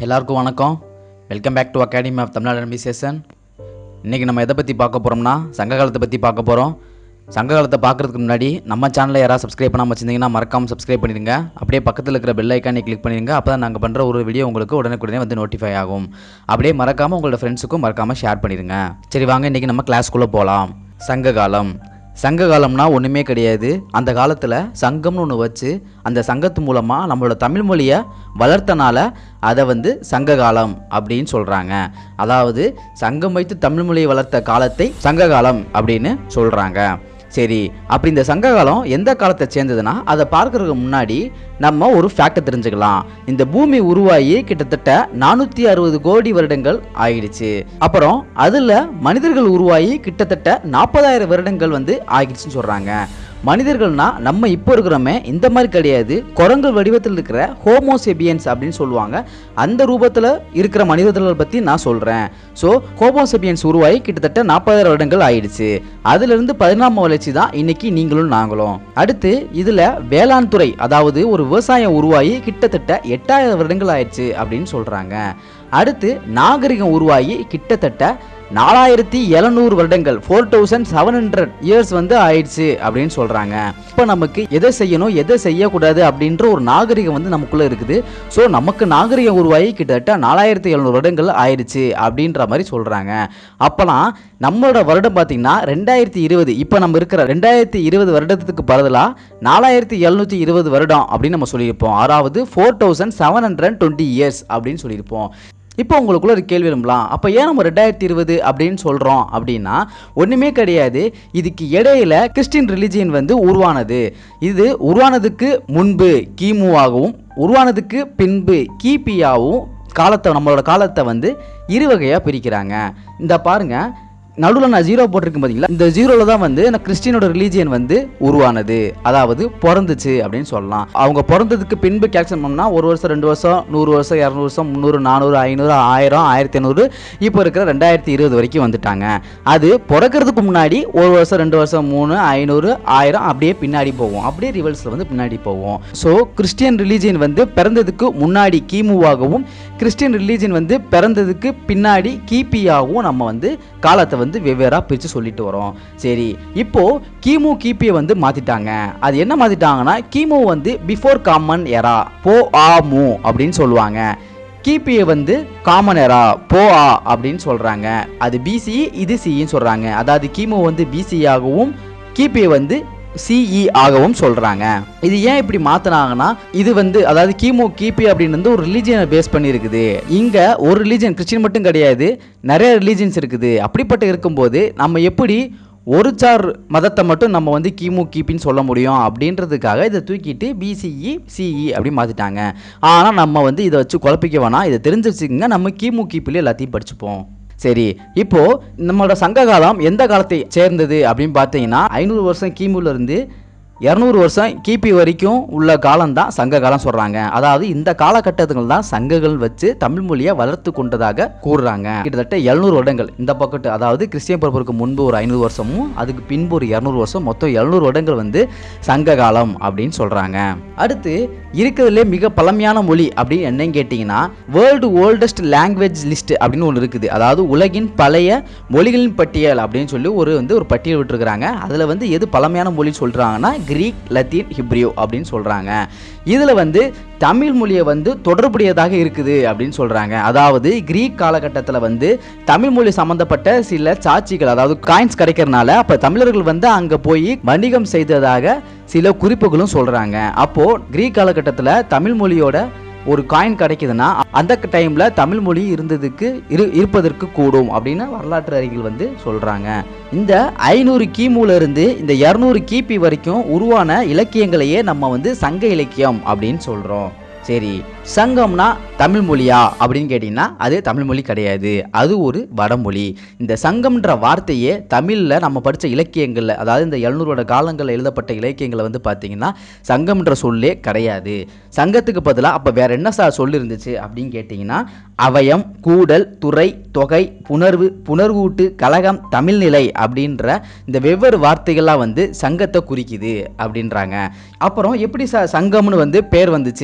எல்லாருக்கும் வணக்கம் welcome back to academy of Tamil Nadu administration இன்றைக்கி நம்ம எதை பற்றி பார்க்க போகிறோம்னா சங்க காலத்தை பற்றி பார்க்க போகிறோம் சங்க காலத்தை பார்க்குறதுக்கு முன்னாடி நம்ம சேனலை யாராவது சப்ஸ்கிரைப் பண்ணாமல் வச்சிருந்தீங்கன்னா மறக்காமல் சப்ஸ்கிரைப் பண்ணிடுங்க அப்படியே பக்கத்தில் இருக்கிற பெல் ஐக்கானை கிளிக் பண்ணிடுங்க அப்போ தான் நாங்கள் பண்ணுற ஒரு வீடியோ உங்களுக்கு உடனுக்குடனே வந்து நோட்டிஃபை ஆகும் அப்படியே மறக்காமல் உங்களோட ஃப்ரெண்ட்ஸுக்கும் மறக்காமல் ஷேர் பண்ணிடுங்க சரி வாங்க இன்றைக்கி நம்ம கிளாஸ்க்குள்ளே போகலாம் சங்க காலம் சங்க காலம்னா ஒன்றுமே கிடையாது அந்த காலத்தில் சங்கம்னு ஒன்று வச்சு அந்த சங்கத்து மூலமாக நம்மளோட தமிழ் மொழியை வளர்த்தனால அதை வந்து சங்க காலம் அப்படின்னு சொல்கிறாங்க அதாவது சங்கம் வைத்து தமிழ் மொழியை வளர்த்த காலத்தை சங்க காலம் அப்படின்னு சொல்கிறாங்க சரி அப்படி இந்த சங்க காலம் எந்த காலத்தை சேர்ந்ததுன்னா அதை பார்க்கறதுக்கு முன்னாடி நம்ம ஒரு ஃபேக்டை தெரிஞ்சுக்கலாம் இந்த பூமி உருவாகி கிட்டத்தட்ட நானூற்றி அறுபது கோடி வருடங்கள் ஆயிடுச்சு அப்புறம் அதில் மனிதர்கள் உருவாகி கிட்டத்தட்ட நாற்பதாயிரம் வருடங்கள் வந்து ஆகிடுச்சுன்னு சொல்கிறாங்க மனிதர்கள்னா நம்ம இப்போ இருக்கிறோமே இந்த மாதிரி கிடையாது குரங்கு வடிவத்தில் இருக்கிற ஹோமோசெபியன்ஸ் அப்படின்னு சொல்லுவாங்க அந்த ரூபத்தில் இருக்கிற மனிதர்களை பற்றி நான் சொல்கிறேன் ஸோ ஹோமோசெபியன்ஸ் உருவாகி கிட்டத்தட்ட நாற்பதாயிரம் வருடங்கள் ஆயிடுச்சு அதிலிருந்து பதினாம் வளர்ச்சி தான் இன்னைக்கு நீங்களும் நாங்களும் அடுத்து இதில் வேளாண் துறை அதாவது ஒரு விவசாயம் உருவாகி கிட்டத்தட்ட எட்டாயிரம் வருடங்கள் ஆயிடுச்சு அப்படின்னு சொல்கிறாங்க அடுத்து நாகரிகம் உருவாகி கிட்டத்தட்ட நாலாயிரத்தி எழுநூறு வருடங்கள் four thousand seven hundred years வந்து ஆயிடுச்சு அப்படின்னு சொல்கிறாங்க இப்போ நமக்கு எதை செய்யணும் எதை செய்யக்கூடாது அப்படின்ற ஒரு நாகரிகம் வந்து நமக்குள்ளே இருக்குது ஸோ நமக்கு நாகரிகம் உருவாகி கிட்டத்தட்ட நாலாயிரத்தி எழுநூறு வருடங்கள் ஆயிடுச்சு அப்படின்ற மாதிரி சொல்கிறாங்க அப்போலாம் நம்மளோட வருடம் பார்த்திங்கன்னா ரெண்டாயிரத்தி இருபது இப்போ நம்ம இருக்கிற ரெண்டாயிரத்தி இருபது வருடத்துக்கு பதிலாக நாலாயிரத்தி எழுநூற்றி இருபது வருடம் அப்படின்னு நம்ம சொல்லியிருப்போம் அதாவது four thousand seven hundred twenty years அப்படின்னு சொல்லியிருப்போம் இப்போ உங்களுக்குள்ள ஒரு கேள்வி எழும்பலாம் அப்போ ஏன் நம்ம ரெண்டாயிரத்தி இருபது அப்படின்னு சொல்கிறோம் அப்படின்னா ஒன்றுமே கிடையாது இதுக்கு இடையில கிறிஸ்டின் ரிலிஜியன் வந்து உருவானது இது உருவானதுக்கு முன்பு கிமுவாகவும் உருவானதுக்கு பின்பு கிபியாவும் காலத்தை நம்மளோட காலத்தை வந்து இரு வகையாக பிரிக்கிறாங்க இந்த பாருங்க நடுவில் நான் ஜீரோ போட்டிருக்கேன் பார்த்தீங்களா இந்த ஜீரோவில் தான் வந்து நான் கிறிஸ்டினோட ரிலீஜியன் வந்து உருவானது அதாவது பிறந்துச்சு அப்படின்னு சொல்லலாம் அவங்க பிறந்ததுக்கு பின்பு கேல்குலேட் பண்ணோம்னா ஒரு வருஷம் ரெண்டு வருஷம் நூறு வருஷம் இரநூறு வருஷம் முந்நூறு நானூறு ஐநூறு ஆயிரம் ஆயிரத்தி ஐநூறு இப்போ இருக்கிற ரெண்டாயிரத்தி இருபது வரைக்கும் வந்துட்டாங்க அது பிறக்கிறதுக்கு முன்னாடி ஒரு வருஷம் ரெண்டு வருஷம் மூணு ஐநூறு ஆயிரம் அப்படியே பின்னாடி போவோம் அப்படியே ரிவல்ஸில் வந்து பின்னாடி போவோம் ஸோ கிறிஸ்டியன் ரிலீஜியன் வந்து பிறந்ததுக்கு முன்னாடி கிமுவாகவும் கிறிஸ்டியன் ரிலீஜியன் வந்து பிறந்ததுக்கு பின்னாடி கிபியாகவும் நம்ம வந்து காலத்தை வந்து வெவ்வேறாக பிரித்து சொல்லிட்டு வரோம் சரி இப்போ கிமு கிபியை வந்து மாற்றிட்டாங்க அது என்ன மாற்றிட்டாங்கன்னா கிமு வந்து பிஃபோர் காமன் எரா போ ஆ மு அப்படின்னு சொல்லுவாங்க கிபியை வந்து காமன் எரா போ ஆ அப்படின்னு சொல்கிறாங்க அது பிசி இது சின்னு சொல்கிறாங்க அதாவது கிமு வந்து பிசி ஆகவும் கிபியை வந்து சிஇ ஆகவும் சொல்கிறாங்க இது ஏன் இப்படி மாற்றினாங்கன்னா இது வந்து அதாவது கிமு கிபி அப்படின்னு வந்து ஒரு ரிலீஜியனை பேஸ் பண்ணியிருக்குது இங்கே ஒரு ரிலீஜியன் கிறிஸ்டின் மட்டும் கிடையாது நிறைய ரிலீஜியன்ஸ் இருக்குது அப்படிப்பட்ட இருக்கும்போது நம்ம எப்படி ஒரு சார் மதத்தை மட்டும் நம்ம வந்து கிமு கிபின்னு சொல்ல முடியும் அப்படின்றதுக்காக இதை தூக்கிட்டு பிசிஇ சிஇ அப்படி மாற்றிட்டாங்க ஆனால் நம்ம வந்து இதை வச்சு குழப்பிக்க வேணாம் இதை தெரிஞ்சு வச்சுக்கோங்க நம்ம கிமு கிபில எல்லாத்தையும் படிச்சுப்போம் சரி இப்போ நம்மளோட சங்க காலம் எந்த காலத்தை சேர்ந்தது அப்படின்னு பார்த்தீங்கன்னா ஐநூறு வருஷம் கிமுல இருந்து இரநூறு வருஷம் கிபி வரைக்கும் உள்ள காலம் தான் சங்க காலம் சொல்கிறாங்க அதாவது இந்த காலகட்டத்துகள் தான் சங்கங்கள் வச்சு தமிழ் மொழியை வளர்த்து கொண்டதாக கூறுறாங்க கிட்டத்தட்ட எழுநூறு வருடங்கள் இந்த பக்கத்து அதாவது கிறிஸ்டியன் பிறப்புக்கு முன்பு ஒரு ஐநூறு வருஷமும் அதுக்கு பின்பு ஒரு இரநூறு வருஷம் மொத்தம் எழுநூறு வருடங்கள் வந்து சங்க காலம் அப்படின்னு சொல்கிறாங்க அடுத்து இருக்கிறதுலே மிக பழமையான மொழி அப்படின்னு என்னன்னு கேட்டிங்கன்னா வேர்ல்டு ஓல்டஸ்ட் லாங்குவேஜ் லிஸ்ட் அப்படின்னு ஒன்று இருக்குது அதாவது உலகின் பழைய மொழிகளின் பட்டியல் அப்படின்னு சொல்லி ஒரு வந்து ஒரு பட்டியல் விட்டுருக்குறாங்க அதில் வந்து எது பழமையான மொழி சொல்கிறாங்கன்னா கிரீக் லத்தீன் ஹிப்ரியோ அப்படின்னு சொல்கிறாங்க இதில் வந்து தமிழ் மொழியை வந்து தொடர்புடையதாக இருக்குது அப்படின்னு சொல்கிறாங்க அதாவது கிரீக் காலகட்டத்தில் வந்து தமிழ் மொழி சம்மந்தப்பட்ட சில சாட்சிகள் அதாவது காயின்ஸ் கிடைக்கிறனால அப்போ தமிழர்கள் வந்து அங்கே போய் வணிகம் செய்ததாக சில குறிப்புகளும் சொல்கிறாங்க அப்போது கிரீக் காலகட்டத்தில் தமிழ் மொழியோட ஒரு காயின் கிடைக்குதுன்னா அந்த டைமில் தமிழ் மொழி இருந்ததுக்கு இரு இருப்பதற்கு கூடும் அப்படின்னு வரலாற்று அறிஞர்கள் வந்து சொல்கிறாங்க இந்த ஐநூறு கிமுல இருந்து இந்த இரநூறு கிபி வரைக்கும் உருவான இலக்கியங்களையே நம்ம வந்து சங்க இலக்கியம் அப்படின்னு சொல்கிறோம் சரி சங்கம்னா தமிழ் மொழியா அப்படின்னு கேட்டிங்கன்னா அது தமிழ் மொழி கிடையாது அது ஒரு வடமொழி இந்த சங்கம்ன்ற வார்த்தையே தமிழில் நம்ம படித்த இலக்கியங்களில் அதாவது இந்த எழுநூறோட காலங்களில் எழுதப்பட்ட இலக்கியங்களை வந்து பார்த்தீங்கன்னா சங்கம்ன்ற சொல்லே கிடையாது சங்கத்துக்கு பதிலாக அப்போ வேற என்ன சார் சொல்லி இருந்துச்சு அப்படின்னு கேட்டிங்கன்னா அவயம் கூடல் துறை தொகை புணர்வு புணர்வூட்டு கழகம் தமிழ்நிலை அப்படின்ற இந்த வெவ்வேறு வார்த்தைகள்லாம் வந்து சங்கத்தை குறிக்குது அப்படின்றாங்க அப்புறம் எப்படி ச சங்கம்னு வந்து பேர் வந்துச்சு அப்படின்னு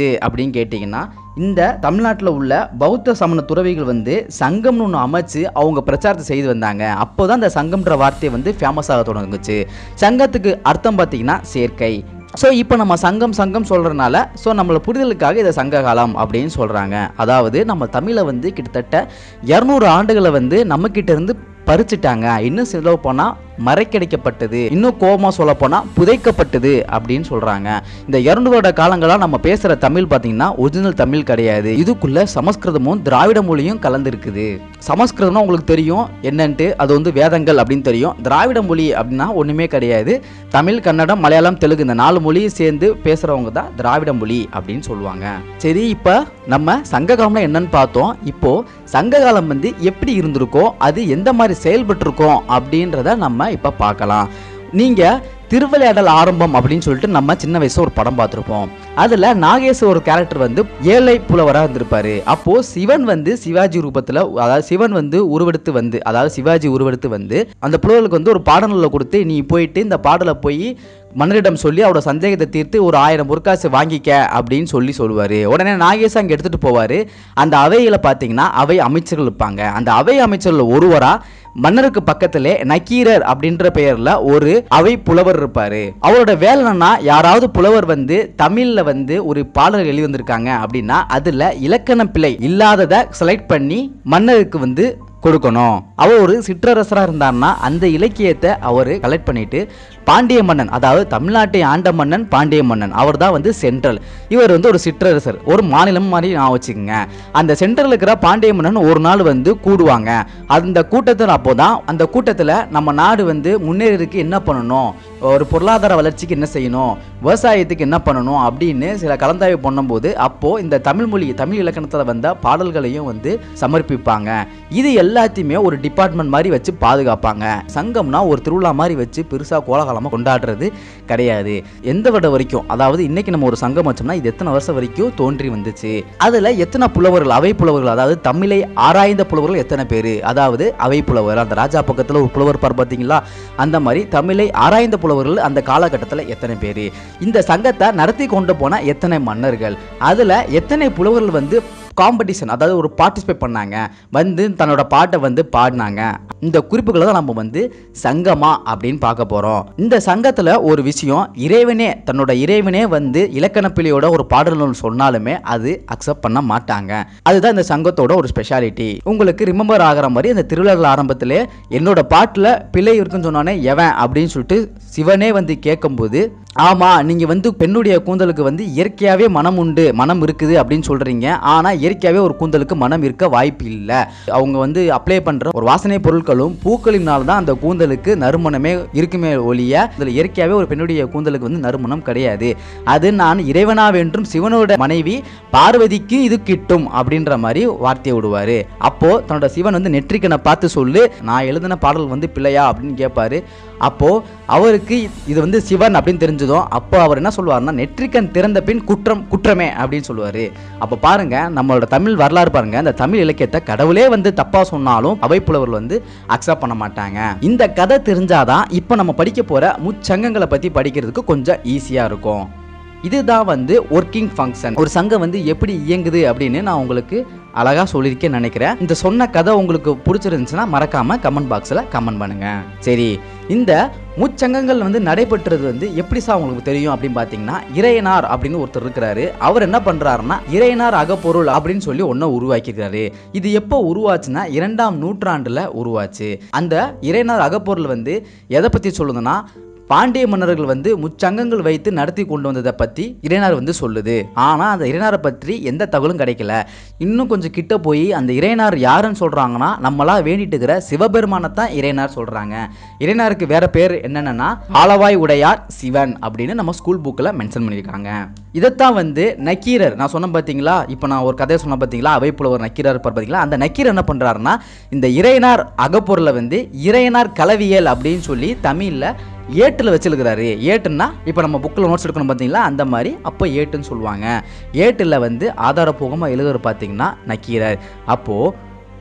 அப்படின்னு கேட்டிங்கன்னா இந்த தமிழ்நாட்டில் உள்ள பௌத்த சமண துறவிகள் வந்து சங்கம்னு ஒன்று அமைச்சு அவங்க பிரச்சாரத்தை செய்து வந்தாங்க அப்போ தான் இந்த சங்கம்ன்ற வார்த்தை வந்து ஃபேமஸ் ஆக தொடங்குச்சு சங்கத்துக்கு அர்த்தம் பார்த்தீங்கன்னா சேர்க்கை ஸோ இப்போ நம்ம சங்கம் சங்கம் சொல்கிறனால ஸோ நம்மளை புரிதலுக்காக இதை சங்க காலம் அப்படின்னு சொல்கிறாங்க அதாவது நம்ம தமிழை வந்து கிட்டத்தட்ட இரநூறு ஆண்டுகளை வந்து நம்மக்கிட்ட இருந்து பறிச்சுட்டாங்க இன்னும் செலவு போனால் மறைக்கடிக்கப்பட்டது இன்னும் கோபமாக சொல்ல போனால் புதைக்கப்பட்டது அப்படின்னு சொல்கிறாங்க இந்த இரண்டு வருட காலங்களாக நம்ம பேசுகிற தமிழ் பார்த்தீங்கன்னா ஒரிஜினல் தமிழ் கிடையாது இதுக்குள்ள சமஸ்கிருதமும் திராவிட மொழியும் கலந்துருக்குது சமஸ்கிருதம்னா உங்களுக்கு தெரியும் என்னன்ட்டு அது வந்து வேதங்கள் அப்படின்னு தெரியும் திராவிட மொழி அப்படின்னா ஒன்றுமே கிடையாது தமிழ் கன்னடம் மலையாளம் தெலுங்கு இந்த நாலு மொழியும் சேர்ந்து பேசுகிறவங்க தான் திராவிட மொழி அப்படின்னு சொல்லுவாங்க சரி இப்போ நம்ம சங்க காலம்னா என்னன்னு பார்த்தோம் இப்போ சங்க காலம் வந்து எப்படி இருந்திருக்கோ அது எந்த மாதிரி செயல்பட்டிருக்கோம் அப்படின்றத நம்ம இப்போ பார்க்கலாம் நீங்கள் திருவிளையாடல் ஆரம்பம் அப்படின்னு சொல்லிட்டு நம்ம சின்ன வயசுல ஒரு படம் பார்த்துருப்போம் அதில் நாகேஷ் ஒரு கேரக்டர் வந்து ஏழை புலவராக இருந்திருப்பாரு அப்போது சிவன் வந்து சிவாஜி ரூபத்தில் அதாவது சிவன் வந்து உருவெடுத்து வந்து அதாவது சிவாஜி உருவெடுத்து வந்து அந்த புலவர்களுக்கு வந்து ஒரு பாடலில் கொடுத்து நீ போயிட்டு இந்த பாடலை போய் மன்னரிடம் சொல்லி அவரோட சந்தேகத்தை தீர்த்து ஒரு ஆயிரம் பொற்காசு வாங்கிக்க அப்படின்னு சொல்லி சொல்லுவார் உடனே நாகேஷ் அங்கே எடுத்துகிட்டு போவார் அந்த அவையில் பார்த்தீங்கன்னா அவை அமைச்சர்கள் இருப்பாங்க அந்த அவை அமைச்சரில் ஒருவராக மன்னருக்கு பக்கத்திலே நக்கீரர் அப்படின்ற பெயர்ல ஒரு அவை புலவர் இருப்பாரு அவரோட வேலை என்னன்னா யாராவது புலவர் வந்து தமிழ்ல வந்து ஒரு பாடல் எழுதி வந்திருக்காங்க அப்படின்னா அதுல இலக்கண பிழை இல்லாததை செலக்ட் பண்ணி மன்னருக்கு வந்து கொடுக்கணும் அவர் ஒரு சிற்றரசராக இருந்தார்னா அந்த இலக்கியத்தை அவர் கலெக்ட் பண்ணிட்டு பாண்டிய மன்னன் அதாவது தமிழ்நாட்டை ஆண்ட மன்னன் பாண்டிய மன்னன் அவர் தான் வந்து சென்ட்ரல் இவர் வந்து ஒரு சிற்றரசர் ஒரு மாநிலம் மாதிரி நான் வச்சுக்கோங்க அந்த சென்ட்ரல் இருக்கிற பாண்டிய மன்னன் ஒரு நாள் வந்து கூடுவாங்க அந்த கூட்டத்தில் அப்போ தான் அந்த கூட்டத்தில் நம்ம நாடு வந்து முன்னேறதுக்கு என்ன பண்ணணும் ஒரு பொருளாதார வளர்ச்சிக்கு என்ன செய்யணும் விவசாயத்துக்கு என்ன பண்ணணும் அப்படின்னு சில கலந்தாய்வு பண்ணும்போது அப்போ இந்த தமிழ் மொழி தமிழ் இலக்கணத்தில் வந்த பாடல்களையும் வந்து சமர்ப்பிப்பாங்க இது எல்லாத்தையுமே ஒரு டிபார்ட்மெண்ட் மாதிரி வச்சு பாதுகாப்பாங்க சங்கம்னா ஒரு திருவிழா மாதிரி வச்சு பெருசாக கோலாகலமாக கொண்டாடுறது கிடையாது எந்த வருடம் வரைக்கும் அதாவது இன்னைக்கு நம்ம ஒரு சங்கம் வச்சோம்னா இது எத்தனை வருஷம் வரைக்கும் தோன்றி வந்துச்சு அதில் எத்தனை புலவர்கள் அவை புலவர்கள் அதாவது தமிழை ஆராய்ந்த புலவர்கள் எத்தனை பேர் அதாவது அவை புலவர் அந்த ராஜா பக்கத்தில் ஒரு புலவர் பார் பார்த்தீங்களா அந்த மாதிரி தமிழை ஆராய்ந்த புலவர்கள் அந்த காலகட்டத்தில் எத்தனை பேர் இந்த சங்கத்தை நடத்தி கொண்டு போன எத்தனை மன்னர்கள் அதில் எத்தனை புலவர்கள் வந்து காம்படிஷன் அதாவது ஒரு பார்ட்டிசிபேட் பண்ணாங்க வந்து தன்னோட பாட்டை வந்து பாடினாங்க இந்த குறிப்புகளை தான் நம்ம வந்து சங்கமா அப்படின்னு பார்க்க போகிறோம் இந்த சங்கத்தில் ஒரு விஷயம் இறைவனே தன்னோட இறைவனே வந்து இலக்கண பிழையோட ஒரு பாடல் சொன்னாலுமே அது அக்செப்ட் பண்ண மாட்டாங்க அதுதான் இந்த சங்கத்தோட ஒரு ஸ்பெஷாலிட்டி உங்களுக்கு ரிமெம்பர் ஆகிற மாதிரி அந்த திருவிழா ஆரம்பத்திலே என்னோட பாட்டில் பிழை இருக்குன்னு சொன்னோன்னே எவன் அப்படின்னு சொல்லிட்டு சிவனே வந்து கேட்கும்போது ஆமாம் நீங்கள் வந்து பெண்ணுடைய கூந்தலுக்கு வந்து இயற்கையாகவே மனம் உண்டு மனம் இருக்குது அப்படின்னு சொல்கிறீங்க ஆனால் இயற்கையாகவே ஒரு கூந்தலுக்கு மனம் இருக்க வாய்ப்பு இல்லை அவங்க வந்து அப்ளை பண்ணுற ஒரு வாசனை பொருட்களும் பூக்களினால தான் அந்த கூந்தலுக்கு நறுமணமே இருக்குமே ஒழிய இதில் இயற்கையாகவே ஒரு பெண்ணுடைய கூந்தலுக்கு வந்து நறுமணம் கிடையாது அது நான் இறைவனா வேண்டும் சிவனோட மனைவி பார்வதிக்கு இது கிட்டும் அப்படின்ற மாதிரி வார்த்தையை விடுவார் அப்போ தன்னோட சிவன் வந்து நெற்றிக்கனை பார்த்து சொல்லு நான் எழுதின பாடல் வந்து பிள்ளையா அப்படின்னு கேட்பாரு அப்போ அவருக்கு இது வந்து சிவன் அப்படின்னு தெரிஞ்சதும் அப்போ அவர் என்ன சொல்லுவாருன்னா நெற்றிக்கண் திறந்த பின் குற்றம் குற்றமே அப்படின்னு சொல்லுவாரு அப்போ பாருங்க நம்மளோட தமிழ் வரலாறு பாருங்க அந்த தமிழ் இலக்கியத்தை கடவுளே வந்து தப்பா சொன்னாலும் அவைப்புலவர்கள் வந்து அக்செப்ட் பண்ண மாட்டாங்க இந்த கதை தெரிஞ்சாதான் இப்போ நம்ம படிக்க போற முச்சங்கங்களை பத்தி படிக்கிறதுக்கு கொஞ்சம் ஈஸியா இருக்கும் இதுதான் வந்து ஒர்க்கிங் ஃபங்க்ஷன் ஒரு சங்கம் வந்து எப்படி இயங்குது அப்படின்னு நான் உங்களுக்கு அழகாக சொல்லியிருக்கேன் நினைக்கிறேன் இந்த சொன்ன கதை உங்களுக்கு பிடிச்சிருந்துச்சுன்னா மறக்காம கமெண்ட் பாக்ஸில் கமெண்ட் பண்ணுங்க சரி இந்த முச்சங்கங்கள் வந்து நடைபெற்றது வந்து எப்படி சார் உங்களுக்கு தெரியும் அப்படின்னு பார்த்தீங்கன்னா இறையனார் அப்படின்னு ஒருத்தர் இருக்கிறாரு அவர் என்ன பண்ணுறாருன்னா இறையனார் அகப்பொருள் அப்படின்னு சொல்லி ஒன்றை உருவாக்கியிருக்காரு இது எப்போ உருவாச்சுன்னா இரண்டாம் நூற்றாண்டில் உருவாச்சு அந்த இறையனார் அகப்பொருள் வந்து எதை பற்றி சொல்லுதுன்னா பாண்டிய மன்னர்கள் வந்து முச்சங்கங்கள் வைத்து நடத்தி கொண்டு வந்ததை பற்றி இறைனார் வந்து சொல்லுது ஆனால் அந்த இறைனாரை பற்றி எந்த தகவலும் கிடைக்கல இன்னும் கொஞ்சம் கிட்ட போய் அந்த இறைனார் யாருன்னு சொல்கிறாங்கன்னா நம்மளா வேண்டிட்டு இருக்கிற சிவபெருமானை தான் இறைனார் சொல்கிறாங்க இறைனாருக்கு வேற பேர் என்னென்னா ஆலவாய் உடையார் சிவன் அப்படின்னு நம்ம ஸ்கூல் புக்கில் மென்ஷன் பண்ணியிருக்காங்க இதைத்தான் வந்து நக்கீரர் நான் சொன்னேன் பார்த்தீங்களா இப்போ நான் ஒரு கதையை சொன்னேன் பார்த்தீங்களா அவைப்புலவர் நக்கீரர் இருப்பார் பார்த்தீங்களா அந்த நக்கீரர் என்ன பண்ணுறாருன்னா இந்த இறையனார் அகப்பொருளை வந்து இறையனார் கலவியல் அப்படின்னு சொல்லி தமிழில் ஏட்டில் வச்சிருக்கிறாரு ஏட்டுன்னா இப்போ நம்ம புக்கில் நோட்ஸ் எடுக்கணும் பார்த்தீங்களா அந்த மாதிரி அப்போ ஏட்டுன்னு சொல்லுவாங்க ஏட்டில் வந்து ஆதாரபூர்வமாக எழுதுகிற பார்த்தீங்கன்னா நக்கீரர் அப்போது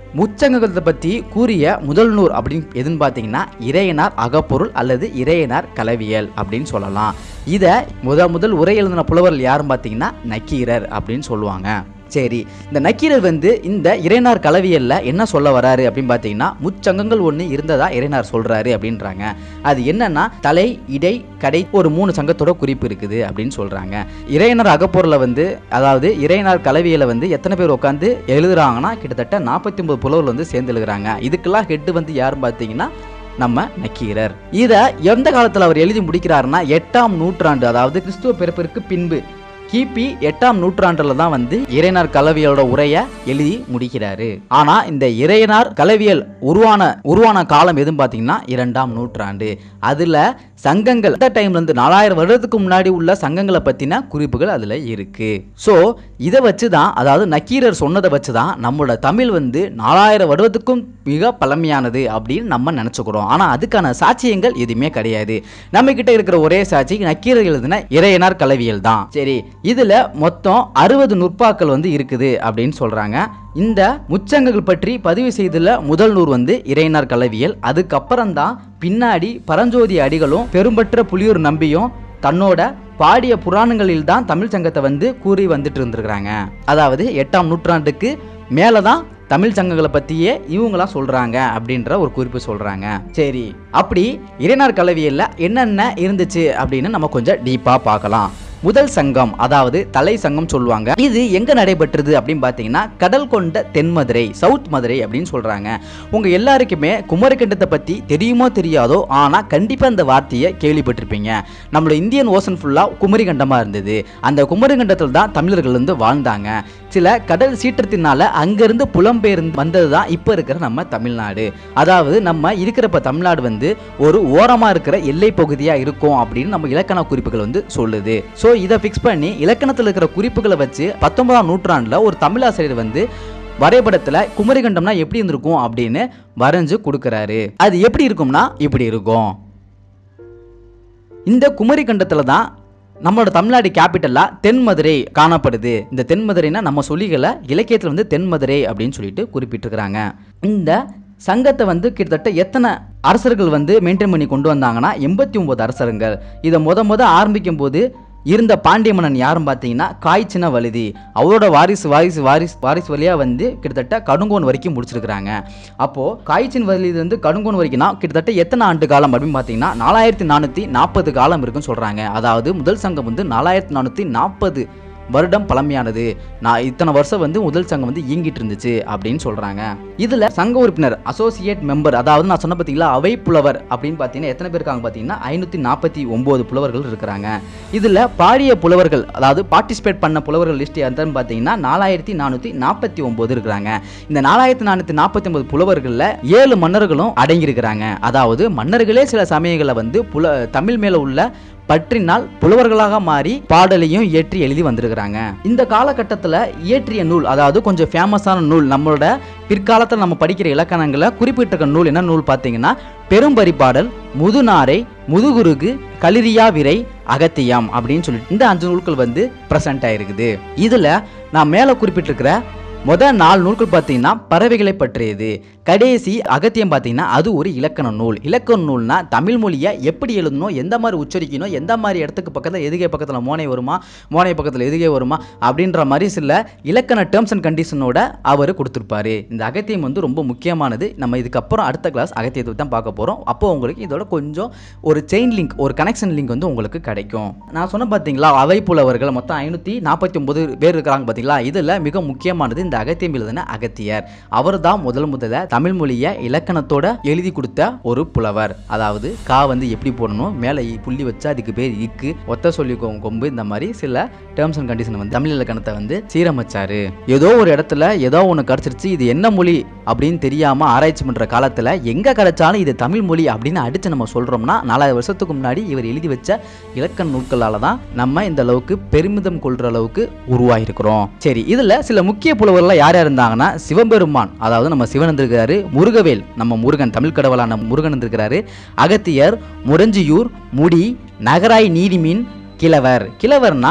முச்சங்கத்தை பற்றி கூறிய முதல் நூல் அப்படின்னு எதுன்னு பார்த்தீங்கன்னா இறையனார் அகப்பொருள் அல்லது இறையனார் கலவியல் அப்படின்னு சொல்லலாம் இதை முத முதல் உரை எழுதின புலவர்கள் யாரும் பார்த்தீங்கன்னா நக்கீரர் அப்படின்னு சொல்லுவாங்க சரி இந்த நக்கீரர் வந்து இந்த இறைனார் கலவியல்ல என்ன சொல்ல வராரு அப்படின்னு பார்த்தீங்கன்னா முச்சங்கங்கள் ஒன்று இருந்ததா இறைனார் சொல்றாரு அப்படின்றாங்க அது என்னன்னா தலை இடை கடை ஒரு மூணு சங்கத்தோட குறிப்பு இருக்குது அப்படின்னு சொல்றாங்க இறையனார் அகப்பொருளை வந்து அதாவது இறையனார் கலவியலை வந்து எத்தனை பேர் உட்காந்து எழுதுறாங்கன்னா கிட்டத்தட்ட நாற்பத்தி ஒன்பது புலவர்கள் வந்து சேர்ந்து எழுதுறாங்க இதுக்கெல்லாம் ஹெட் வந்து யாருன்னு பார்த்தீங்கன்னா நம்ம நக்கீரர் இதை எந்த காலத்தில் அவர் எழுதி முடிக்கிறாருன்னா எட்டாம் நூற்றாண்டு அதாவது கிறிஸ்துவ பிறப்பிற்கு பின்பு கிபி எட்டாம் நூற்றாண்டுல தான் வந்து இறையனார் கலவியலோட உரையை எழுதி முடிக்கிறாரு ஆனா இந்த இறையனார் கலவியல் உருவான உருவான காலம் எதுன்னு பார்த்தீங்கன்னா இரண்டாம் நூற்றாண்டு அதுல சங்கங்கள் அந்த டைம்ல இருந்து நாலாயிரம் வருடத்துக்கு முன்னாடி உள்ள சங்கங்களை பத்தின குறிப்புகள் அதுல இருக்கு ஸோ இதை வச்சு தான் அதாவது நக்கீரர் சொன்னதை வச்சு தான் நம்மளோட தமிழ் வந்து நாலாயிரம் வருடத்துக்கும் மிக பழமையானது அப்படின்னு நம்ம நினச்சிக்கிறோம் ஆனால் அதுக்கான சாட்சியங்கள் எதுவுமே கிடையாது நம்ம கிட்ட இருக்கிற ஒரே சாட்சி நக்கீரர் எழுதின இறையனார் கலவியல் தான் சரி இதில் மொத்தம் அறுபது நுட்பாக்கள் வந்து இருக்குது அப்படின்னு சொல்கிறாங்க இந்த முச்சங்கங்கள் பற்றி பதிவு செய்துள்ள முதல் நூறு வந்து இறையனார் கலவியல் அதுக்கப்புறம் தான் பின்னாடி பரஞ்சோதி அடிகளும் பெரும்பற்ற புலியூர் நம்பியும் தன்னோட பாடிய புராணங்களில் தான் தமிழ் சங்கத்தை வந்து கூறி வந்துட்டு இருந்திருக்கிறாங்க அதாவது எட்டாம் நூற்றாண்டுக்கு மேலே தான் தமிழ் சங்கங்களை பற்றியே இவங்களாம் சொல்கிறாங்க அப்படின்ற ஒரு குறிப்பு சொல்கிறாங்க சரி அப்படி இறைனார் கலவியல்ல என்னென்ன இருந்துச்சு அப்படின்னு நம்ம கொஞ்சம் டீப்பாக பார்க்கலாம் முதல் சங்கம் அதாவது தலை சங்கம் சொல்லுவாங்க இது எங்க நடைபெற்றது அப்படின்னு பார்த்தீங்கன்னா கடல் கொண்ட தென்மதுரை சவுத் மதுரை அப்படின்னு சொல்றாங்க உங்க எல்லாருக்குமே குமரிக்கண்டத்தை பத்தி தெரியுமோ தெரியாதோ ஆனா கண்டிப்பா அந்த வார்த்தையை கேள்விப்பட்டிருப்பீங்க நம்மளோட இந்தியன் ஓசன் ஃபுல்லா குமரிக்கண்டமா இருந்தது அந்த குமரிக்கண்டத்தில் தான் தமிழர்கள் வந்து வாழ்ந்தாங்க சில கடல் சீற்றத்தினால அங்கிருந்து புலம்பெயர்ந்து வந்தது தான் இப்போ இருக்கிற நம்ம தமிழ்நாடு அதாவது நம்ம இருக்கிறப்ப தமிழ்நாடு வந்து ஒரு ஓரமாக இருக்கிற எல்லை பகுதியாக இருக்கும் அப்படின்னு நம்ம இலக்கண குறிப்புகள் வந்து சொல்லுது ஸோ இதை ஃபிக்ஸ் பண்ணி இலக்கணத்தில் இருக்கிற குறிப்புகளை வச்சு பத்தொன்பதாம் நூற்றாண்டில் ஒரு தமிழாசிரியர் வந்து வரைபடத்தில் குமரிகண்டம்னா எப்படி இருந்திருக்கும் அப்படின்னு வரைஞ்சு கொடுக்குறாரு அது எப்படி இருக்கும்னா இப்படி இருக்கும் இந்த குமரிக்கண்டத்தில் தான் நம்மளோட தமிழ்நாடு கேபிட்டலாக தென்மதுரை காணப்படுது இந்த தென்மதுரைனா நம்ம சொல்லிகளை இலக்கியத்தில் வந்து தென்மதுரை அப்படின்னு சொல்லிட்டு குறிப்பிட்டிருக்கிறாங்க இந்த சங்கத்தை வந்து கிட்டத்தட்ட எத்தனை அரசர்கள் வந்து மெயின்டைன் பண்ணி கொண்டு வந்தாங்கன்னா எண்பத்தி ஒன்பது அரசர்கள் இதை முத முத ஆரம்பிக்கும் போது இருந்த பாண்டிய மன்னன் யாரும் பார்த்தீங்கன்னா காய்ச்சின வழுதி அவரோட வாரிசு வாரிசு வாரிசு வாரிசு வழியாக வந்து கிட்டத்தட்ட கடுங்கோன் வரைக்கும் முடிச்சிருக்கிறாங்க அப்போது காய்ச்சின் வழுதி வந்து கடுங்கோன் வரைக்கும்னா கிட்டத்தட்ட எத்தனை ஆண்டு காலம் அப்படின்னு பார்த்தீங்கன்னா நாலாயிரத்தி நானூற்றி நாற்பது காலம் இருக்குன்னு சொல்கிறாங்க அதாவது முதல் சங்கம் வந்து நாலாயிரத்தி நானூற்றி நாற்பது வருடம் பழமையானது நான் இத்தனை வருஷம் வந்து முதல் சங்கம் வந்து இயங்கிட்டு இருந்துச்சு அப்படின்னு சொல்றாங்க இதுல சங்க உறுப்பினர் அசோசியேட் மெம்பர் அதாவது நான் சொன்ன பார்த்தீங்களா அவை புலவர் அப்படின்னு பார்த்தீங்கன்னா எத்தனை பேர் இருக்காங்க பார்த்தீங்கன்னா ஐநூற்றி நாற்பத்தி ஒம்பது புலவர்கள் இருக்கிறாங்க இதுல பாடிய புலவர்கள் அதாவது பார்ட்டிசிபேட் பண்ண புலவர்கள் லிஸ்ட் எத்தனை பார்த்தீங்கன்னா நாலாயிரத்தி நானூற்றி நாற்பத்தி ஒம்பது இருக்கிறாங்க இந்த நாலாயிரத்தி நானூற்றி நாற்பத்தி ஒன்பது புலவர்களில் ஏழு மன்னர்களும் அடங்கியிருக்கிறாங்க அதாவது மன்னர்களே சில சமயங்களில் வந்து புல தமிழ் மேல உள்ள பற்றினால் புலவர்களாக மாறி பாடலையும் இயற்றி எழுதி வந்திருக்கிறாங்க இந்த காலகட்டத்தில் இயற்றிய நூல் அதாவது கொஞ்சம் ஃபேமஸான நூல் நம்மளோட பிற்காலத்தில் நம்ம படிக்கிற இலக்கணங்களை குறிப்பிட்டிருக்க நூல் என்ன நூல் பார்த்தீங்கன்னா பெரும்பரிபாடல் முதுநாரை முதுகுருகு களிரியா விரை அகத்தியம் அப்படின்னு சொல்லிட்டு இந்த அஞ்சு நூல்கள் வந்து ப்ரெசென்ட் ஆயிருக்குது இதில் நான் மேலே குறிப்பிட்டிருக்கிற முதல் நாலு நூல்கள் பார்த்தீங்கன்னா பறவைகளை பற்றியது கடைசி அகத்தியம் பார்த்தீங்கன்னா அது ஒரு இலக்கண நூல் இலக்கண நூல்னா தமிழ் மொழியை எப்படி எழுதணும் எந்த மாதிரி உச்சரிக்கணும் எந்த மாதிரி இடத்துக்கு பக்கத்தில் எதுகை பக்கத்தில் மோனை வருமா மோனை பக்கத்தில் எதுகை வருமா அப்படின்ற மாதிரி சில இலக்கண டேர்ம்ஸ் அண்ட் கண்டிஷனோட அவர் கொடுத்துருப்பாரு இந்த அகத்தியம் வந்து ரொம்ப முக்கியமானது நம்ம இதுக்கப்புறம் அடுத்த கிளாஸ் அகத்தியத்தை தான் பார்க்க போகிறோம் அப்போ உங்களுக்கு இதோட கொஞ்சம் ஒரு செயின் லிங்க் ஒரு கனெக்ஷன் லிங்க் வந்து உங்களுக்கு கிடைக்கும் நான் சொன்ன பார்த்தீங்களா அவை புலவர்கள் மொத்தம் ஐநூற்றி நாற்பத்தி ஒன்பது பேர் இருக்கிறாங்க பார்த்தீங்களா இதில் மிக முக்கியமானது இந்த அகத்தியம் எழுதின அகத்தியர் அவர் தான் முதல் முதல்ல தமிழ் மொழியை இலக்கணத்தோட எழுதி கொடுத்த ஒரு புலவர் அதாவது கா வந்து எப்படி போடணும் மேலே புள்ளி வச்சா அதுக்கு பேர் இக்கு ஒத்த சொல்லி கொ- கொம்பு இந்த மாதிரி சில டேர்ம்ஸ் அண்ட் கண்டிஷன் வந்து தமிழ் இலக்கணத்தை வந்து சீரமைச்சாரு ஏதோ ஒரு இடத்துல ஏதோ ஒன்று கிடச்சிருச்சு இது என்ன மொழி அப்படின்னு தெரியாம ஆராய்ச்சி பண்ற காலத்துல எங்க கிடைச்சாலும் இது தமிழ் மொழி அப்படின்னு அடிச்சு நம்ம சொல்றோம்னா நாலாயிரம் வருஷத்துக்கு முன்னாடி இவர் எழுதி வச்ச இலக்கண நூல்களால தான் நம்ம இந்த அளவுக்கு பெருமிதம் கொள்ற அளவுக்கு உருவாயிருக்கிறோம் சரி இதுல சில முக்கிய புலவர்கள் யார் யார் இருந்தாங்கன்னா சிவபெருமான் அதாவது நம்ம சிவன் இருந்திருக்காரு முருகவேல் நம்ம முருகன் தமிழ் கடவுளான முருகன் இருந்திருக்கிறாரு அகத்தியர் முரஞ்சியூர் முடி நகராய் நீதிமீன் கிழவர் கிழவர்னா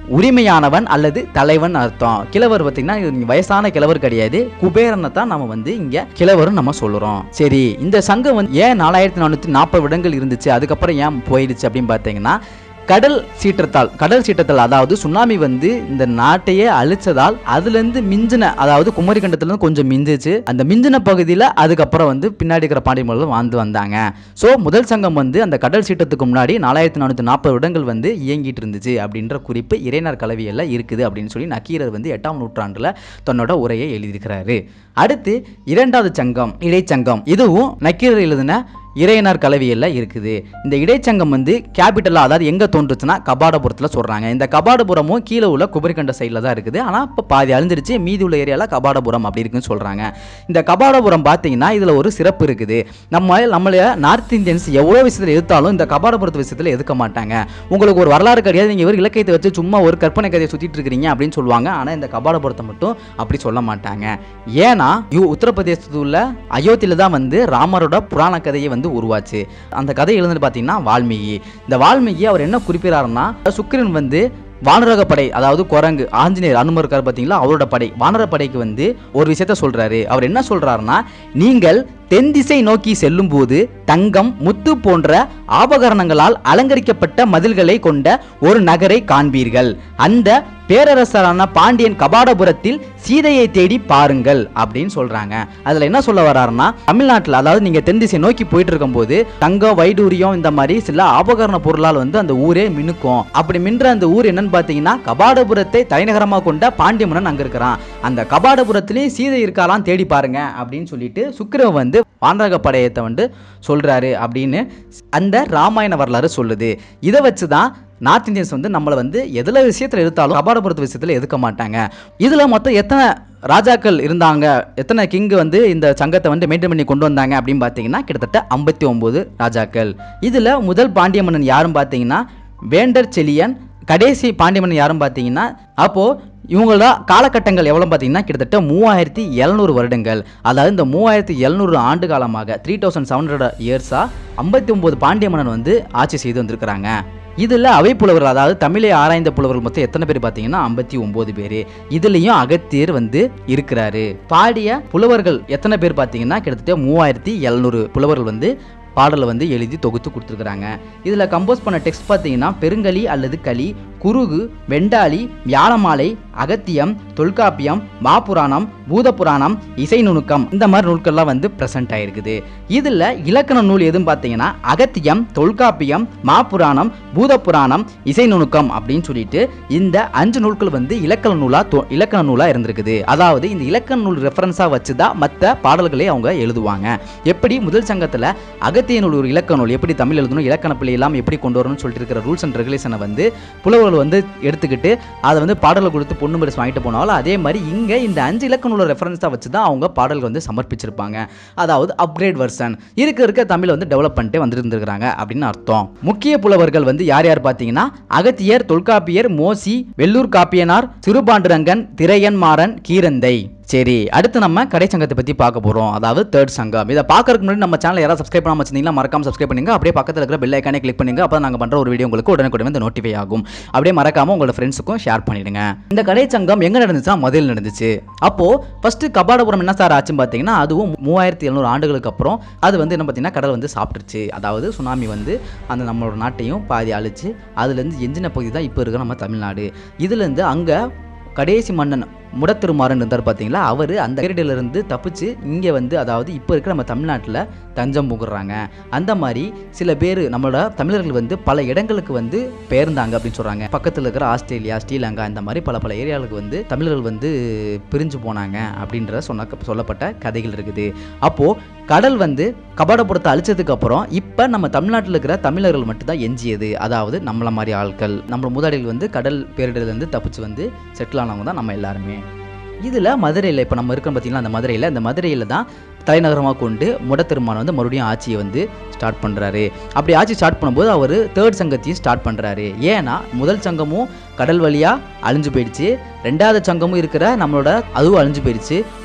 உரிமையானவன் அல்லது தலைவன் அர்த்தம் கிழவர் பார்த்தீங்கன்னா இது வயசான கிழவர் கிடையாது குபேரனை தான் நம்ம வந்து இங்க கிழவரும் நம்ம சொல்லுறோம் சரி இந்த சங்கம் வந்து ஏன் நாலாயிரத்தி நானூற்றி நாற்பது வருடங்கள் இருந்துச்சு அதுக்கப்புறம் ஏன் போயிடுச்சு அப்படின்னு பார்த்தீங்கன்னா கடல் சீற்றத்தால் கடல் சீற்றத்தால் அதாவது சுனாமி வந்து இந்த நாட்டையே அழிச்சதால் அதுலேருந்து மிஞ்சின அதாவது குமரி கண்டத்துலேருந்து கொஞ்சம் மிஞ்சிச்சு அந்த மிஞ்சின பகுதியில் அதுக்கப்புறம் வந்து பின்னாடி இருக்கிற பாண்டிய மன்னர்கள் வாழ்ந்து வந்தாங்க ஸோ முதல் சங்கம் வந்து அந்த கடல் சீற்றத்துக்கு முன்னாடி நாலாயிரத்தி நானூற்றி நாற்பது வருடங்கள் வந்து இயங்கிட்டு இருந்துச்சு அப்படின்ற குறிப்பு இறைனார் கலவியெல்லாம் இருக்குது அப்படின்னு சொல்லி நக்கீரர் வந்து எட்டாம் நூற்றாண்டில் தன்னோட உரையை எழுதியிருக்கிறாரு அடுத்து இரண்டாவது சங்கம் இடைச்சங்கம் இதுவும் நக்கீரர் எழுதின இறையனார் கலவியல்ல இருக்குது இந்த இடைச்சங்கம் வந்து கேபிட்டலாக அதாவது எங்கே தோன்றுச்சுன்னா கபாடபுரத்தில் சொல்கிறாங்க இந்த கபாடபுரமும் கீழே உள்ள குபரிக்கண்ட சைடில் தான் இருக்குது ஆனால் இப்போ பாதி அழிஞ்சிருச்சு மீதி உள்ள ஏரியாவில் கபாடபுரம் அப்படி இருக்குன்னு சொல்கிறாங்க இந்த கபாடபுரம் பார்த்தீங்கன்னா இதில் ஒரு சிறப்பு இருக்குது நம்ம நம்மள நார்த் இந்தியன்ஸ் எவ்வளோ விஷயத்தில் எதிர்த்தாலும் இந்த கபாடபுரத்து விஷயத்தில் எதுக்க மாட்டாங்க உங்களுக்கு ஒரு வரலாறு கிடையாது நீங்கள் ஒரு இலக்கியத்தை வச்சு சும்மா ஒரு கற்பனை கதையை சுற்றிட்டு இருக்கிறீங்க அப்படின்னு சொல்லுவாங்க ஆனால் இந்த கபாடபுரத்தை மட்டும் அப்படி சொல்ல மாட்டாங்க ஏன்னா யூ உத்தரப்பிரதேசத்தில் உள்ள அயோத்தியில் தான் வந்து ராமரோட புராண கதையை வந்து உருவாச்சு அந்த கதை எழுதுனது பார்த்தீங்கன்னா வால்மீகி இந்த வால்மீகி அவர் என்ன குறிப்பிடாருன்னா சுக்கிரன் வந்து வானரக படை அதாவது குரங்கு ஆஞ்சநேயர் அனுமர் இருக்கார் பார்த்தீங்களா அவரோட படை வானர படைக்கு வந்து ஒரு விஷயத்த சொல்றாரு அவர் என்ன சொல்றாருன்னா நீங்கள் தென் திசை நோக்கி செல்லும்போது தங்கம் முத்து போன்ற ஆபகரணங்களால் அலங்கரிக்கப்பட்ட மதில்களை கொண்ட ஒரு நகரை காண்பீர்கள் அந்த பேரரசரான பாண்டியன் கபாடபுரத்தில் சீதையை தேடி பாருங்கள் அப்படின்னு சொல்றாங்க அதுல என்ன சொல்ல வர்றாருன்னா தமிழ்நாட்டில் அதாவது நீங்க தென் திசை நோக்கி போயிட்டு இருக்கும்போது தங்கம் வைடூரியம் இந்த மாதிரி சில ஆபகரண பொருளால் வந்து அந்த ஊரே மினுக்கும் அப்படி மின்ற அந்த ஊர் என்னன்னு பார்த்தீங்கன்னா கபாடபுரத்தை தலைநகரமாக கொண்ட பாண்டிய மன்னன் அங்க இருக்கிறான் அந்த கபாடபுரத்திலேயும் சீதை இருக்காலாம் தேடி பாருங்க அப்படின்னு சொல்லிட்டு சுக்கிரன் வந்து வானரக படையத்தை வந்து சொல்றாரு அப்படின்னு அந்த ராமாயண வரலாறு சொல்லுது இதை வச்சு தான் நார்த் இந்தியன்ஸ் வந்து நம்மளை வந்து எதில் விஷயத்தில் எடுத்தாலும் கபாடபுரத்து விஷயத்தில் எதுக்க மாட்டாங்க இதில் மொத்தம் எத்தனை ராஜாக்கள் இருந்தாங்க எத்தனை கிங்கு வந்து இந்த சங்கத்தை வந்து மெயின்டைன் பண்ணி கொண்டு வந்தாங்க அப்படின்னு பார்த்தீங்கன்னா கிட்டத்தட்ட ஐம்பத்தி ஒம்பது ராஜாக்கள் இதில் முதல் பாண்டிய மன்னன் யாரும் பார்த்தீங்கன்னா வேண்டர் செலியன் கடைசி பாண்டிய மன்னன் யாரும் பார்த்தீங்கன்னா அப்போது இவங்களோட காலகட்டங்கள் எவ்வளோ பார்த்தீங்கன்னா கிட்டத்தட்ட மூவாயிரத்தி எழுநூறு வருடங்கள் அதாவது இந்த மூவாயிரத்தி எழுநூறு ஆண்டு காலமாக த்ரீ தௌசண்ட் செவன் ஹண்ட்ரட் இயர்ஸாக ஐம்பத்தி ஒம்பது பாண்டிய மன்னன் வந்து ஆட்சி செய்து வந்திருக்கிறாங்க இதில் அவை புலவர்கள் அதாவது தமிழை ஆராய்ந்த புலவர்கள் மொத்தம் எத்தனை பேர் பார்த்தீங்கன்னா ஐம்பத்தி ஒம்பது பேர் இதுலேயும் அகத்தியர் வந்து இருக்கிறாரு பாடிய புலவர்கள் எத்தனை பேர் பார்த்தீங்கன்னா கிட்டத்தட்ட மூவாயிரத்தி எழுநூறு புலவர்கள் வந்து பாடலை வந்து எழுதி தொகுத்து கொடுத்துருக்குறாங்க இதில் கம்போஸ் பண்ண டெக்ஸ்ட் பார்த்தீங்கன்னா பெருங்கலி அல்லது களி குருகு வெண்டாளி வியாழமாலை அகத்தியம் தொல்காப்பியம் மாபுராணம் பூதபுராணம் இசை நுணுக்கம் இந்த மாதிரி நூல்கள்லாம் வந்து ப்ரெசென்ட் ஆயிருக்குது இதில் இலக்கண நூல் எதுன்னு பார்த்தீங்கன்னா அகத்தியம் தொல்காப்பியம் மாபுராணம் பூதபுராணம் இசை நுணுக்கம் அப்படின்னு சொல்லிட்டு இந்த அஞ்சு நூல்கள் வந்து இலக்கண நூலாக இலக்கண நூலாக இருந்திருக்குது அதாவது இந்த இலக்கண நூல் ரெஃபரன்ஸாக வச்சு தான் மற்ற பாடல்களை அவங்க எழுதுவாங்க எப்படி முதல் சங்கத்தில் அகத்திய நூல் ஒரு இலக்கண நூல் எப்படி தமிழ் எழுதணும் இலக்கண பிள்ளை எல்லாம் எப்படி கொண்டு வரணும்னு சொல்லிட்டு இருக்கிற ரூல்ஸ் அண்ட் ரெகுலேஷனை வந்து புலவர்கள் வந்து எடுத்துக்கிட்டு அதை வந்து பாடலை கொடுத்து பொண்ணு பரிசு வாங்கிட்டு போனாலும் அதே மாதிரி இங்கே இந்த அஞ்சு இலக்கண நூலை ரெஃபரன்ஸாக வச்சு தான் அவங்க பாடல்கள் வந்து சமர்ப்பிச்சிருப்பாங்க அதாவது அப்கிரேட் வெர்ஷன் இருக்க இருக்க தமிழை வந்து டெவலப் பண்ணிட்டு வந்துருந்துருக்காங்க அப்படின்னு அர்த்தம் முக்கிய புலவர்கள் வந்து யார் யார் பார்த்தீங்கன்னா அகத்தியர் தொல்காப்பியர் மோசி வெள்ளூர் காப்பியனார் சிறுபாண்டுரங்கன் திரையன் மாறன் கீரந்தை சரி அடுத்து நம்ம கடை சங்கத்தை பற்றி பார்க்க போகிறோம் அதாவது தேர்ட் சங்கம் இதை பார்க்கறதுக்கு முன்னாடி நம்ம சேனல் யாராவது சப்ஸ்கிரைப் பண்ணாம வச்சிருந்தீங்களா மறக்காம சப்ஸ்கிரைப் பண்ணுங்க அப்படியே பக்கத்தில் இருக்கிற பெல் ஐக்கானே கிளிக் பண்ணுங்க அப்போ நாங்கள் பண்ணுற ஒரு வீடியோ உங்களுக்கு உடனுக்குடன் வந்து நோட்டிஃபை ஆகும் அப்படியே மறக்காம உங்களோட ஃப்ரெண்ட்ஸுக்கும் ஷேர் பண்ணிடுங்க இந்த கடை சங்கம் எங்கே நடந்துச்சுன்னா முதல்ல நடந்துச்சு அப்போ ஃபர்ஸ்ட் கபாடபுரம் என்ன சார் ஆச்சுன்னு பார்த்தீங்கன்னா அதுவும் மூவாயிரத்தி எழுநூறு ஆண்டுகளுக்கு அப்புறம் அது வந்து என்ன பார்த்தீங்கன்னா கடல் வந்து சாப்பிட்டுருச்சு அதாவது சுனாமி வந்து அந்த நம்மளோட நாட்டையும் பாதி அழிச்சு அதுலேருந்து எஞ்சின பகுதி தான் இப்போ இருக்கிற நம்ம தமிழ்நாடு இதுலேருந்து அங்கே கடைசி மன்னன் முடத்திருமாறன் இருந்தார் பார்த்தீங்களா அவர் அந்த இருந்து தப்பிச்சு இங்கே வந்து அதாவது இப்போ இருக்கிற நம்ம தமிழ்நாட்டில் தஞ்சம் புகுறாங்க அந்த மாதிரி சில பேர் நம்மளோட தமிழர்கள் வந்து பல இடங்களுக்கு வந்து பெயர்ந்தாங்க அப்படின்னு சொல்கிறாங்க பக்கத்தில் இருக்கிற ஆஸ்திரேலியா ஸ்ரீலங்கா இந்த மாதிரி பல பல ஏரியாவுக்கு வந்து தமிழர்கள் வந்து பிரிஞ்சு போனாங்க அப்படின்ற சொன்ன சொல்லப்பட்ட கதைகள் இருக்குது அப்போது கடல் வந்து கபாடபுரத்தை அழிச்சதுக்கு அப்புறம் இப்போ நம்ம தமிழ்நாட்டில் இருக்கிற தமிழர்கள் மட்டும்தான் எஞ்சியது அதாவது நம்மள மாதிரி ஆட்கள் நம்ம மூதாடிகள் வந்து கடல் பேரிடர்லேருந்து தப்பிச்சு வந்து செட்டில் ஆனவங்க தான் நம்ம எல்லாருமே இதில் மதுரையில் இப்போ நம்ம இருக்கோம் பார்த்தீங்களா அந்த மதுரையில் அந்த மதுரையில் தான் தலைநகரமாக கொண்டு முடத்திருமான் வந்து மறுபடியும் ஆட்சியை வந்து ஸ்டார்ட் பண்ணுறாரு அப்படி ஆட்சி ஸ்டார்ட் பண்ணும்போது அவர் தேர்ட் சங்கத்தையும் ஸ்டார்ட் பண்ணுறாரு ஏன்னா முதல் சங்கமும் கடல் வழியாக அழிஞ்சு போயிடுச்சு ரெண்டாவது சங்கமும் இருக்கிற நம்மளோட அதுவும் அழிஞ்சு போயிடுச்சு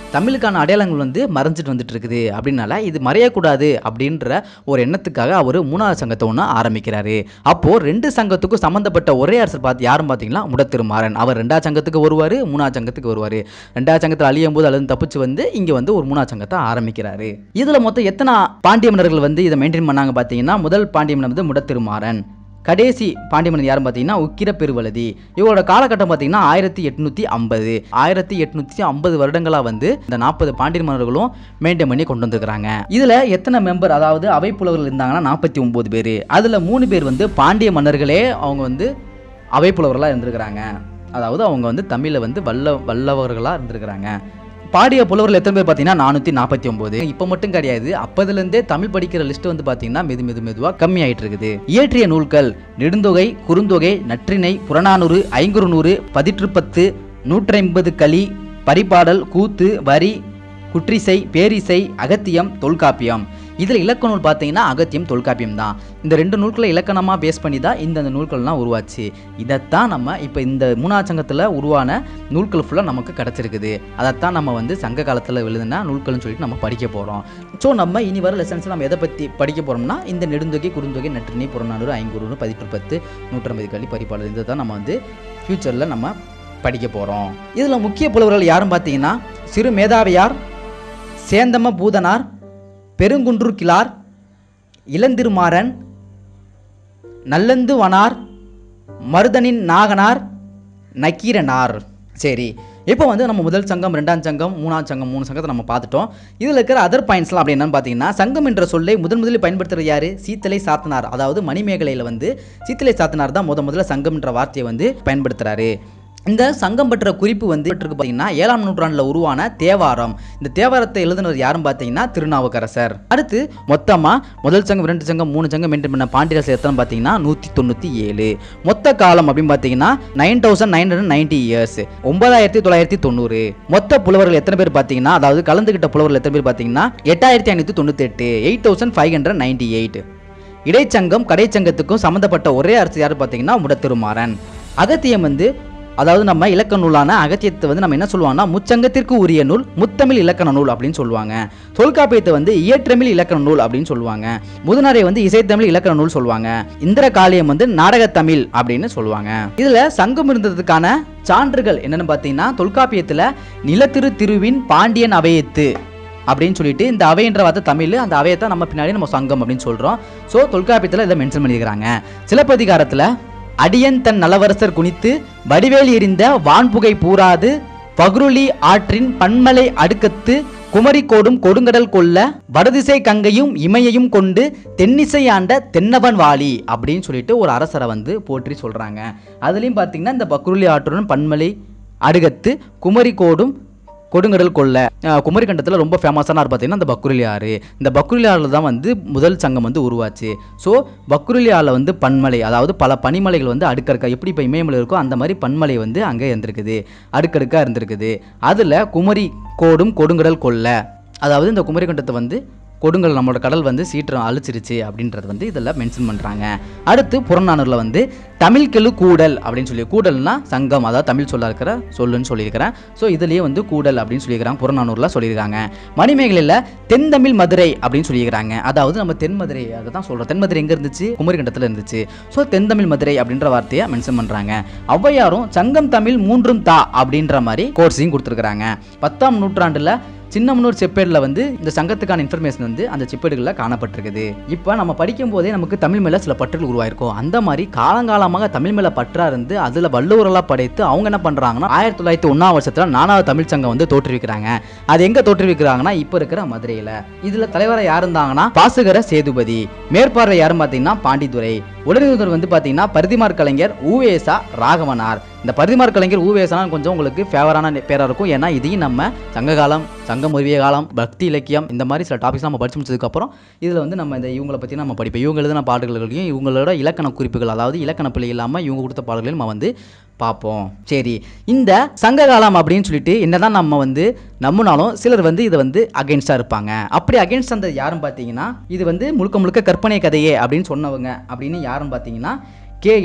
தமிழுக்கான அடையாளங்கள் வந்து மறைஞ்சிட்டு வந்துட்டு இருக்குது அப்படின்னால இது மறையக்கூடாது அப்படின்ற ஒரு எண்ணத்துக்காக அவர் மூணாவது சங்கத்தை ஒன்று ஆரம்பிக்கிறாரு அப்போ ரெண்டு சங்கத்துக்கும் சம்மந்தப்பட்ட ஒரே அரசர் பார்த்து யாரும் பார்த்தீங்கன்னா முடத்திருமாறன் அவர் ரெண்டாவது சங்கத்துக்கு வருவார் மூணாவது சங்கத்துக்கு வருவார் ரெண்டாவது சங்கத்தில் அழியும் போது அல்லது தப்பிச்சு வந்து இங்கே வந்து ஒரு மூணாவது சங்கத்தை ஆரம்பிக்கிறாரு இதில் மொத்தம் எத்தனை பாண்டிய மன்னர்கள் வந்து இதை மெயின்டைன் பண்ணாங்க பார்த்தீங்கன்னா முதல் பாண்டிய மன்னர் வந்து முடத்திருமாறன் கடைசி பாண்டிய மன்னன் யாரும் பார்த்தீங்கன்னா உக்கிர பெருவலதி இவரோட காலகட்டம் பார்த்தீங்கன்னா ஆயிரத்தி எட்நூற்றி ஐம்பது ஆயிரத்தி எட்நூற்றி ஐம்பது வருடங்களாக வந்து இந்த நாற்பது பாண்டிய மன்னர்களும் மெயின்டைன் பண்ணி கொண்டு வந்திருக்கிறாங்க இதில் எத்தனை மெம்பர் அதாவது அவை புலவர்கள் இருந்தாங்கன்னா நாற்பத்தி ஒம்பது பேர் அதில் மூணு பேர் வந்து பாண்டிய மன்னர்களே அவங்க வந்து அவை புலவர்களாக இருந்திருக்கிறாங்க அதாவது அவங்க வந்து தமிழில் வந்து வல்ல வல்லவர்களாக இருந்திருக்கிறாங்க பாடிய புலவர்கள் எத்தனை பேர் பார்த்தீங்கன்னா நானூற்றி நாற்பத்தி ஒம்பது இப்போ மட்டும் கிடையாது அப்போதுலேருந்தே தமிழ் படிக்கிற லிஸ்ட் வந்து பார்த்தீங்கன்னா மெது மெது மெதுவாக கம்மியாயிட்டு இருக்குது இயற்றிய நூல்கள் நெடுந்தொகை குறுந்தொகை நற்றிணை புறநானூறு ஐங்குறுநூறு பதிற்றுப்பத்து நூற்றைம்பது களி பரிபாடல் கூத்து வரி குற்றிசை பேரிசை அகத்தியம் தொல்காப்பியம் இதில் இலக்க நூல் பார்த்தீங்கன்னா அகத்தியம் தொல்காப்பியம் தான் இந்த ரெண்டு நூல்களை இலக்கணமாக பேஸ் பண்ணி தான் இந்த இந்த நூல்கள்லாம் உருவாச்சு இதைத்தான் நம்ம இப்போ இந்த மூணாவது சங்கத்தில் உருவான நூல்கள் ஃபுல்லாக நமக்கு கிடச்சிருக்குது அதைத்தான் நம்ம வந்து சங்க காலத்தில் எழுதுன நூல்கள்னு சொல்லிட்டு நம்ம படிக்க போகிறோம் ஸோ நம்ம இனி வர லெசன்ஸ் நம்ம எதை பற்றி படிக்க போகிறோம்னா இந்த நெடுந்தொகை குறுந்தொகை நற்றினை புறநானூறு ஐங்குறு பதிற்று பத்து நூற்றம்பது கல்வி பரிபாடல் இதை தான் நம்ம வந்து ஃப்யூச்சரில் நம்ம படிக்க போகிறோம் இதில் முக்கிய புலவர்கள் யாரும் பார்த்தீங்கன்னா சிறு மேதாவியார் சேந்தம பூதனார் பெருங்குன்று கிளார் இளந்திருமாறன் நல்லந்து வனார் மருதனின் நாகனார் நக்கீரனார் சரி இப்போ வந்து நம்ம முதல் சங்கம் ரெண்டாம் சங்கம் மூணாம் சங்கம் மூணு சங்கத்தை நம்ம பார்த்துட்டோம் இதில் இருக்கிற அதர் பாயிண்ட்ஸ்லாம் அப்படி என்னன்னு பார்த்தீங்கன்னா சங்கம் என்ற சொல்லை முதன் முதலில் பயன்படுத்துறது யாரு சீத்தலை சாத்தனார் அதாவது மணிமேகலையில் வந்து சீத்தலை சாத்தனார் தான் முத முதல்ல சங்கம் என்ற வார்த்தையை வந்து பயன்படுத்துறாரு இந்த சங்கம் பற்ற குறிப்பு வந்து இருக்கு பார்த்தீங்கன்னா ஏழாம் நூற்றாண்டில் உருவான தேவாரம் இந்த தேவாரத்தை எழுதுனவர் யாரும் பார்த்தீங்கன்னா திருநாவுக்கரசர் அடுத்து மொத்தமாக முதல் சங்கம் ரெண்டு சங்கம் மூணு சங்கம் மெயின்டைன் பண்ண பாண்டியரசு எத்தனை பார்த்தீங்கன்னா நூற்றி தொண்ணூற்றி ஏழு மொத்த காலம் அப்படின்னு பார்த்தீங்கன்னா nine thousand nine hundred ninety years ஒன்பதாயிரத்தி தொள்ளாயிரத்தி தொண்ணூறு மொத்த புலவர்கள் எத்தனை பேர் பார்த்தீங்கன்னா அதாவது கலந்துகிட்ட புலவர்கள் எத்தனை பேர் பார்த்தீங்கன்னா எட்டாயிரத்தி ஐநூற்றி தொண்ணூற்றி எட்டு eight thousand five hundred ninety eight இடைச்சங்கம் கடைச்சங்கத்துக்கும் சம்மந்தப்பட்ட ஒரே அரசு யார் பார்த்தீங்கன்னா முடத்திருமாறன் அகத்தியம் வந்து அதாவது நம்ம இலக்க நூலான அகத்தியத்தை வந்து நம்ம என்ன சொல்லுவாங்கன்னா முச்சங்கத்திற்கு உரிய நூல் முத்தமிழ் இலக்கண நூல் அப்படின்னு சொல்லுவாங்க தொல்காப்பியத்தை வந்து இயற்றமிழ் இலக்கண நூல் அப்படின்னு சொல்லுவாங்க முதுநரை வந்து இசைத்தமிழ் இலக்கண நூல் சொல்லுவாங்க இந்திர காளியம் வந்து நாடகத்தமிழ் அப்படின்னு சொல்லுவாங்க இதுல சங்கம் இருந்ததுக்கான சான்றுகள் என்னன்னு பார்த்தீங்கன்னா தொல்காப்பியத்துல நிலத்திரு திருவின் பாண்டியன் அவையத்து அப்படின்னு சொல்லிட்டு இந்த அவைன்ற வார்த்தை தமிழ் அந்த அவையை தான் நம்ம பின்னாடி நம்ம சங்கம் அப்படின்னு சொல்றோம் ஸோ தொல்காப்பியத்தில் இதை மென்ஷன் பண்ணியிருக்கிறாங்க சிலப்பதிகாரத்தில் அடியன் தன் நலவரசர் குனித்து வடிவேல் எறிந்த வான்புகை பூராது பகுருளி ஆற்றின் பன்மலை அடுக்கத்து குமரிக்கோடும் கொடுங்கடல் கொல்ல வடதிசை கங்கையும் இமையையும் கொண்டு தென்னிசை ஆண்ட தென்னவன் வாலி அப்படின்னு சொல்லிட்டு ஒரு அரசரை வந்து போற்றி சொல்றாங்க அதுலயும் பார்த்தீங்கன்னா இந்த பக்ருளி ஆற்றுடன் பன்மலை அடுகத்து குமரிக்கோடும் கொடுங்கடல் கொல்ல அஹ் குமரிக்கண்டத்தில் ரொம்ப ஃபேமஸான ஆறு பார்த்தீங்கன்னா இந்த பக்குரிலி ஆறு இந்த பக்குரிலி ஆறில் தான் வந்து முதல் சங்கம் வந்து உருவாச்சு ஸோ பக்குரிலி ஆறில் வந்து பன்மலை அதாவது பல பனிமலைகள் வந்து அடுக்கடுக்கா எப்படி இப்போ இமயமலை இருக்கோ அந்த மாதிரி பன்மலை வந்து அங்கே இருந்திருக்குது அடுக்கடுக்காக இருந்திருக்குது அதில் குமரி கோடும் கொடுங்கடல் கொல்ல அதாவது இந்த குமரிக்கண்டத்தை வந்து கொடுங்கல் நம்மளோட கடல் வந்து சீற்றம் அழிச்சிருச்சு அப்படின்றது வந்து இதில் மென்ஷன் பண்ணுறாங்க அடுத்து புறநானூரில் வந்து தமிழ் கெழு கூடல் அப்படின்னு சொல்லி கூடல்னா சங்கம் அதாவது தமிழ் சொல்ல இருக்கிற சொல்லுன்னு சொல்லியிருக்கிறேன் ஸோ இதுலேயே வந்து கூடல் அப்படின்னு சொல்லியிருக்கிறாங்க புறநானூரில் சொல்லியிருக்காங்க மணிமேகலையில் தென்தமிழ் மதுரை அப்படின்னு சொல்லியிருக்கிறாங்க அதாவது நம்ம தென் மதுரை அதை தான் சொல்கிறோம் தென் மதுரை எங்கே இருந்துச்சு குமரிக்கண்டத்தில் இருந்துச்சு ஸோ தென்தமிழ் மதுரை அப்படின்ற வார்த்தையை மென்ஷன் பண்ணுறாங்க ஔவையாரும் சங்கம் தமிழ் மூன்றும் தா அப்படின்ற மாதிரி கோர்ஸையும் கொடுத்துருக்குறாங்க பத்தாம் நூற்றாண்டில் சின்னமனூர் செப்பேடில் வந்து இந்த சங்கத்துக்கான இன்ஃபர்மேஷன் வந்து அந்த செப்பேடுகளில் காணப்பட்டிருக்குது இப்போ நம்ம படிக்கும் போதே நமக்கு தமிழ் மேலே சில பற்றுகள் உருவாயிருக்கும் அந்த மாதிரி காலங்காலமாக தமிழ் மேலே பற்றா இருந்து அதில் வள்ளுவரெல்லாம் படைத்து அவங்க என்ன பண்ணுறாங்கன்னா ஆயிரத்தி தொள்ளாயிரத்தி ஒன்றாம் வருஷத்தில் நானாவது தமிழ் சங்கம் வந்து தோற்றுவிக்கிறாங்க அது எங்கே தோற்றுவிக்கிறாங்கன்னா இப்போ இருக்கிற மதுரையில் இதில் தலைவராக யார் இருந்தாங்கன்னா பாசுகர சேதுபதி மேற்பார்வை யாரும் பார்த்தீங்கன்னா பாண்டித்துரை உடனடிவர் வந்து பார்த்தீங்கன்னா பரிதிமார் கலைஞர் ஊவேசா ராகவனார் இந்த பரிதிமார் கலைஞர் ஊவேசனா கொஞ்சம் உங்களுக்கு ஃபேவரான பேராக இருக்கும் ஏன்னா இதையும் நம்ம சங்ககாலம் சங்கம் உருவிய காலம் பக்தி இலக்கியம் இந்த மாதிரி சில டாபிக்ஸ் நம்ம படிச்சு முடிச்சதுக்கப்புறம் இதில் வந்து நம்ம இந்த இவங்களை பற்றி நம்ம படிப்போம் இவங்க எழுதின பாடல்களையும் இவங்களோட இலக்கண குறிப்புகள் அதாவது இலக்கண பிள்ளை இல்லாமல் இவங்க கொடுத்த பாடல்களையும் நம்ம வந்து பார்ப்போம் சரி இந்த சங்ககாலம் அப்படின்னு சொல்லிட்டு என்னதான் நம்ம வந்து நம்பினாலும் சிலர் வந்து இதை வந்து அகென்ஸ்டாக இருப்பாங்க அப்படி அகென்ஸ்ட் அந்த யாரும் பார்த்தீங்கன்னா இது வந்து முழுக்க முழுக்க கற்பனை கதையே அப்படின்னு சொன்னவங்க அப்படின்னு யாரும் பார்த்தீங்கன்னா கேஎன்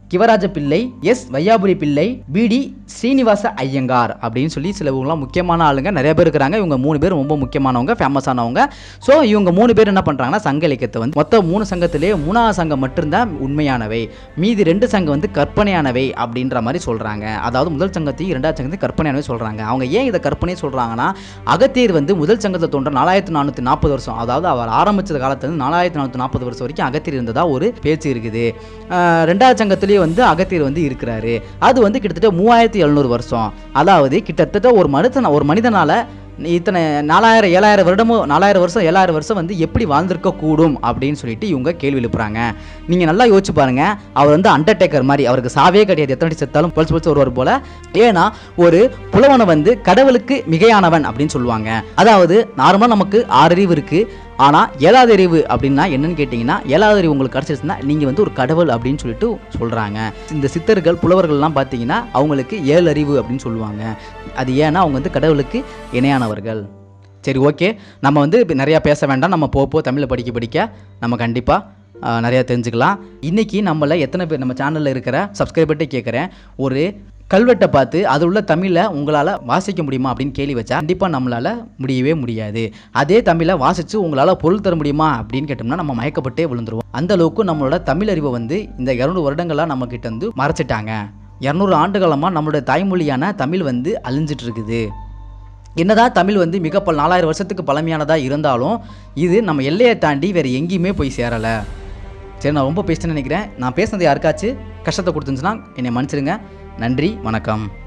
கிவராஜ பிள்ளை எஸ் வையாபுரி பிள்ளை பிடி ஸ்ரீனிவாச ஐயங்கார் அப்படின்னு சொல்லி சில இவங்களாம் முக்கியமான ஆளுங்க நிறைய பேர் இருக்கிறாங்க இவங்க மூணு பேர் ரொம்ப முக்கியமானவங்க ஃபேமஸானவங்க ஸோ இவங்க மூணு பேர் என்ன பண்ணுறாங்கன்னா சங்க இலக்கியத்தை வந்து மொத்தம் மூணு சங்கத்திலே மூணாவது சங்கம் மட்டும்தான் உண்மையானவை மீதி ரெண்டு சங்கம் வந்து கற்பனையானவை அப்படின்ற மாதிரி சொல்கிறாங்க அதாவது முதல் சங்கத்தையும் இரண்டாவது சங்கத்தையும் கற்பனையானவை சொல்கிறாங்க அவங்க ஏன் இதை கற்பனை சொல்கிறாங்கன்னா அகத்தியர் வந்து முதல் சங்கத்தில் தோன்ற நாலாயிரத்தி நானூற்றி நாற்பது வருஷம் அதாவது அவர் ஆரம்பிச்ச காலத்துலேருந்து நாலாயிரத்தி நானூற்றி நாற்பது வருஷம் வரைக்கும் அகத்தியர் இருந்ததா ஒரு பேச்சு இருக்குது ஆஹ் ரெண்டாவது சங்கத்திலேயே வந்து அகத்தியர் வந்து இருக்கிறாரு அது வந்து கிட்டத்தட்ட மூவாயிரத்தி எழுநூறு வருஷம் அதாவது கிட்டத்தட்ட ஒரு மனிதன ஒரு மனிதனால் இத்தனை நாலாயிரம் ஏழாயிரம் வருடமும் நாலாயிரம் வருஷம் ஏழாயிரம் வருஷம் வந்து எப்படி வாழ்ந்திருக்க கூடும் அப்படின்னு சொல்லிட்டு இவங்க கேள்வி எழுப்புறாங்க நீங்கள் நல்லா யோசிச்சு பாருங்க அவர் வந்து அண்டர்டேக்கர் மாதிரி அவருக்கு சாவே கிடையாது எத்தனை வாட்டி செத்தாலும் பொழிச்சு பொழிச்சு வருவார் போல ஏன்னா ஒரு புலவனை வந்து கடவுளுக்கு மிகையானவன் அப்படின்னு சொல்லுவாங்க அதாவது நார்மலாக நமக்கு ஆறறிவு இருக்கு ஆனால் ஏழாவது அறிவு அப்படின்னா என்னன்னு கேட்டிங்கன்னா ஏழாவது அறிவு உங்களுக்கு கிடச்சிருச்சுன்னா நீங்கள் வந்து ஒரு கடவுள் அப்படின்னு சொல்லிட்டு சொல்கிறாங்க இந்த சித்தர்கள் புலவர்கள்லாம் பார்த்தீங்கன்னா அவங்களுக்கு ஏழு அறிவு அப்படின்னு சொல்லுவாங்க அது ஏன்னா அவங்க வந்து கடவுளுக்கு இணையானவர்கள் சரி ஓகே நம்ம வந்து இப்ப நிறையா பேச வேண்டாம் நம்ம போக போக தமிழை படிக்க படிக்க நம்ம கண்டிப்பாக நிறையா தெரிஞ்சுக்கலாம் இன்றைக்கி நம்மள எத்தனை பேர் நம்ம சேனலில் இருக்கிற சப்ஸ்கிரைபர்கிட்ட கேட்குறேன் ஒரு கல்வெட்டை பார்த்து அது உள்ள தமிழை உங்களால் வாசிக்க முடியுமா அப்படின்னு கேள்வி வச்சா கண்டிப்பாக நம்மளால் முடியவே முடியாது அதே தமிழை வாசித்து உங்களால் பொருள் தர முடியுமா அப்படின்னு கேட்டோம்னா நம்ம மயக்கப்பட்டே விழுந்துருவோம் அந்த அளவுக்கு நம்மளோட தமிழ் அறிவை வந்து இந்த இரநூறு வருடங்களாக நம்மக்கிட்ட வந்து மறைச்சிட்டாங்க இரநூறு ஆண்டுகாலமாக நம்மளோட தாய்மொழியான தமிழ் வந்து அழிஞ்சிட்டு இருக்குது என்னதான் தமிழ் வந்து மிக பல நாலாயிரம் வருஷத்துக்கு பழமையானதாக இருந்தாலும் இது நம்ம எல்லையை தாண்டி வேறு எங்கேயுமே போய் சேரலை சரி நான் ரொம்ப பேசிட்டேன்னு நினைக்கிறேன் நான் பேசுனது யாருக்காச்சும் கஷ்டத்தை கொடுத்துருந்துச்சுன்னா என்னை மன்னிச்சிடுங்க நன்றி வணக்கம்